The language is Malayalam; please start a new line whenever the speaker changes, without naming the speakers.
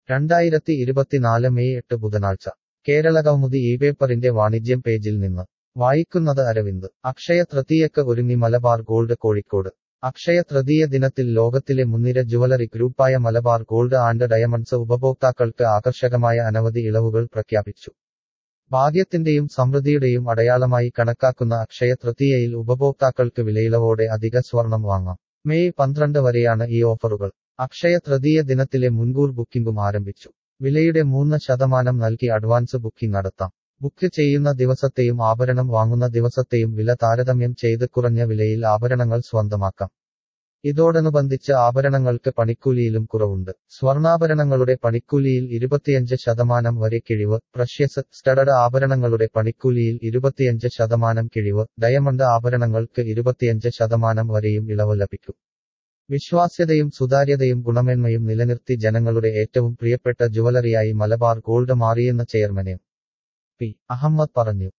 രണ്ടായിരത്തി ഇരുപത്തിനാല് മെയ് എട്ട് ബുധനാഴ്ച കേരളകൗമുദി ഈ പേപ്പറിന്റെ വാണിജ്യം പേജിൽ നിന്ന് വായിക്കുന്നത് അരവിന്ദ് അക്ഷയ തൃതീയക്ക് ഒരുങ്ങി മലബാർ ഗോൾഡ് കോഴിക്കോട് അക്ഷയ തൃതീയ ദിനത്തിൽ ലോകത്തിലെ മുൻനിര ജുവലറി ഗ്രൂപ്പായ മലബാർ ഗോൾഡ് ആൻഡ് ഡയമണ്ട്സ് ഉപഭോക്താക്കൾക്ക് ആകർഷകമായ അനവധി ഇളവുകൾ പ്രഖ്യാപിച്ചു ഭാഗ്യത്തിന്റെയും സമൃദ്ധിയുടെയും അടയാളമായി കണക്കാക്കുന്ന അക്ഷയ തൃതീയയിൽ ഉപഭോക്താക്കൾക്ക് വിലയിളവോടെ അധിക സ്വർണം വാങ്ങാം മെയ് പന്ത്രണ്ട് വരെയാണ് ഈ ഓഫറുകൾ അക്ഷയ തൃതീയ ദിനത്തിലെ മുൻകൂർ ബുക്കിംഗും ആരംഭിച്ചു വിലയുടെ മൂന്ന് ശതമാനം നൽകി അഡ്വാൻസ് ബുക്കിംഗ് നടത്താം ബുക്ക് ചെയ്യുന്ന ദിവസത്തെയും ആഭരണം വാങ്ങുന്ന ദിവസത്തെയും വില താരതമ്യം ചെയ്ത് കുറഞ്ഞ വിലയിൽ ആഭരണങ്ങൾ സ്വന്തമാക്കാം ഇതോടനുബന്ധിച്ച് ആഭരണങ്ങൾക്ക് പണിക്കൂലിയിലും കുറവുണ്ട് സ്വർണ്ണാഭരണങ്ങളുടെ പണിക്കൂലിയിൽ ഇരുപത്തിയഞ്ച് ശതമാനം വരെ കിഴിവ് പ്രഷ്യസ് സ്റ്റഡഡ് ആഭരണങ്ങളുടെ പണിക്കൂലിയിൽ ഇരുപത്തിയഞ്ച് ശതമാനം കിഴിവ് ഡയമണ്ട് ആഭരണങ്ങൾക്ക് ഇരുപത്തിയഞ്ച് ശതമാനം വരെയും ഇളവ് ലഭിക്കും വിശ്വാസ്യതയും സുതാര്യതയും ഗുണമേന്മയും നിലനിർത്തി ജനങ്ങളുടെ ഏറ്റവും പ്രിയപ്പെട്ട ജുവലറിയായി മലബാർ ഗോൾഡ് മാറിയെന്ന് ചെയർമാൻ എം പി അഹമ്മദ് പറഞ്ഞു